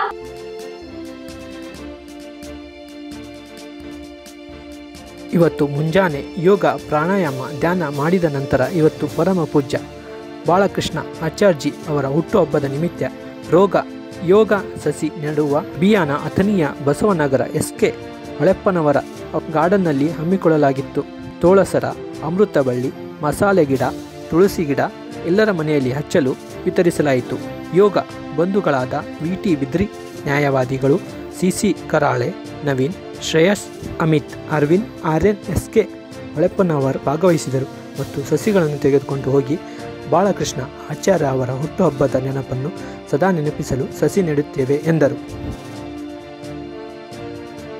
ಇವತ್ತು ಮುಂಜಾನೆ ಯೋಗ ಪ್ರಾಣಾಯಾಮ ಧ್ಯಾನ ಮಾಡಿದ ನಂತರ ಇವತ್ತು ಪರಮ ಪೂಜ್ಯ ಬಾಲಕೃಷ್ಣ ಆಚಾರ್ಜಿ ಅವರ ಹುಟ್ಟುಹಬ್ಬದ ನಿಮಿತ್ತ ರೋಗ ಯೋಗ ಸಸಿ ನೆಡುವ ಅಭಿಯಾನ ಅಥಣಿಯ ಬಸವನಗರ ಎಸ್ ಕೆ ಹೊಳೆಪ್ಪನವರ ಗಾರ್ಡನ್ನಲ್ಲಿ ಹಮ್ಮಿಕೊಳ್ಳಲಾಗಿತ್ತು ತೋಳಸರ ಅಮೃತಬಳ್ಳಿ ಮಸಾಲೆ ಗಿಡ ತುಳಸಿ ಗಿಡ ಎಲ್ಲರ ಮನೆಯಲ್ಲಿ ಹಚ್ಚಲು ವಿತರಿಸಲಾಯಿತು ಯೋಗ ಬಂಧುಗಳಾದ ವಿ ಟಿ ಬಿದ್ರಿ ನ್ಯಾಯವಾದಿಗಳು CC Karale Naveen Shreyas Amit Arvind Aryan S K Holeppanavar ಭಾಗವಹಿಸಿದರು ಮತ್ತು ಸಸಿಗಳನ್ನು ತೆಗೆದುಕೊಂಡು ಹೋಗಿ ಬಾಲಕೃಷ್ಣ ಆಚಾರ್ಯ ಅವರ ಹುಟ್ಟುಹಬ್ಬದ ನೆನಪನ್ನು ಸದಾ ನೆನಪಿಸಲು ಸಸಿ ನೆಡುತ್ತೇವೆ ಎಂದರು